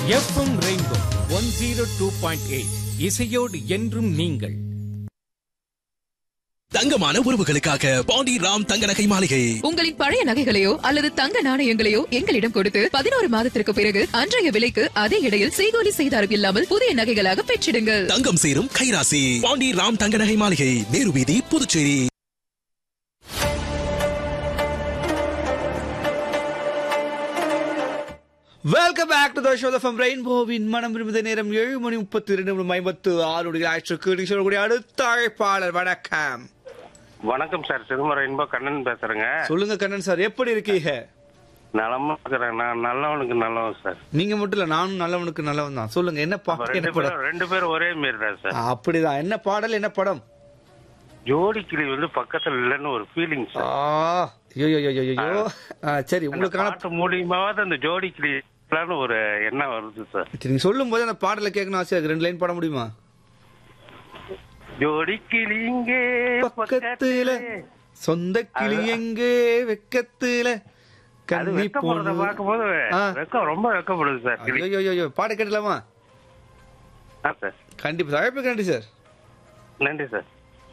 FM rainbow one zero two point eight இசையோடு என்றும் நீங்கள் தங்கமான உறவுகளுக்காக பாண்டி ராம் தங்க நகை மாளிகை உங்களின் பழைய நகைகளையோ அல்லது தங்க நாணயங்களையோ எங்களிடம் கொடுத்து பதினோரு மாதத்திற்கு பிறகு அன்றைய விலைக்கு அதே இடையில் செய்கூலி செய்தாரும் இல்லாமல் புதிய நகைகளாக பெற்றிடுங்கள் தங்கம் சேரும் கைராசி பாண்டி ராம் தங்க நகை மாளிகை நேரு வீதி Puducherry welcome back to the show from ரெயின்போவின் மனம் விரும்புத நேரம் ஏழு மணி முப்பத்தி இரண்டு மணி ஐம்பத்து ஆறு ஆயிற்றுக்கு நீங்க சொல்லக்கூடிய அடுத்த அழைப்பாளர் வணக்கம் வணக்கம் சார் சிதம்பரம் இன்ப கண்ணன் பேசுறேங்க சொல்லுங்க கண்ணன் சார் எப்படி இருக்கீங்க நலமா இருக்கிறேன் நான் நல்லவனுக்கு நல்லவன் சார் நீங்க மட்டும் இல்ல நானும் நல்லவனுக்கு நல்லவன் தான் சொல்லுங்க என்ன அப்ப பாடல் என்ன ரெண்டு படம் பேரும் ரெண்டு பேரும் ஒரே மாரி தான் சார் ஆ, அப்படிதான் என்ன பாடல் என்ன படம் ஜோடி கிளி வந்து பக்கத்துல இல்லைன்னு ஒரு ஃபீலிங் ஆ சார் ஐயோ ஐயோ ஐயோ ஐயோ ஆ, சரி அந்த உங்களுக்கான பாட்டு மூலியமாவது அந்த ஜோடி கிளி இல்லைன்னு ஒரு எண்ணம் வருது சார் சரி, நீங்க சொல்லும் போது அந்த பாடலை கேட்கணும் ஆசையா இருக்கு ரெண்டு லைன் பாட முடியுமா ஜோடி கிளி இங்கே பக்கத்துல சொந்த கிளி எங்கே வெக்கத்துல அது கண்ணி வெக்க போறத பொண்ணு பார்க்கும்போது ஆ. வெக்கம் ரொம்ப வெக்கப்படுது சார் கிளி ஐயோ ஐயோ, ஐயோ பாட கேட்டலாமா ஆ சார் கண்டிப்பா சார் அழைப்புக்கு நன்றி சார் நன்றி சார்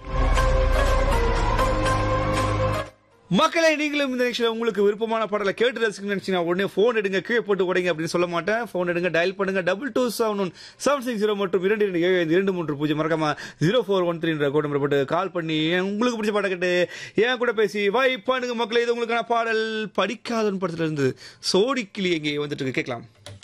மக்களை நீங்களும் இந்த நிகழ்ச்சியில் உங்களுக்கு விருப்பமான பாடலை கேட்டு ரசிக்கணும்னு நினைச்சீங்கன்னா உடனே ஃபோன் எடுங்க கீழே போட்டு உடைங்க அப்படின்னு சொல்ல மாட்டேன் ஃபோன் எடுங்க டயல் பண்ணுங்க double two seven one seven six zero மற்றும் இரண்டு இரண்டு ஏழு ஐந்து இரண்டு மூன்று பூஜ்ஜியம் மறக்காம ஜீரோ ஃபோர் ஒன் த்ரீன்ற கோட் நம்பர் போட்டு கால் பண்ணி உங்களுக்கு பிடிச்ச பாட்டை கேட்டு ஏன் கூட பேசி வை பண்ணுங்க மக்களே இது உங்களுக்கான பாடல் படிக்காதன் படத்துல இருந்து சோடிக்கிளி எங்கே வந்துட்டு இருக்கு கேட்கலாம்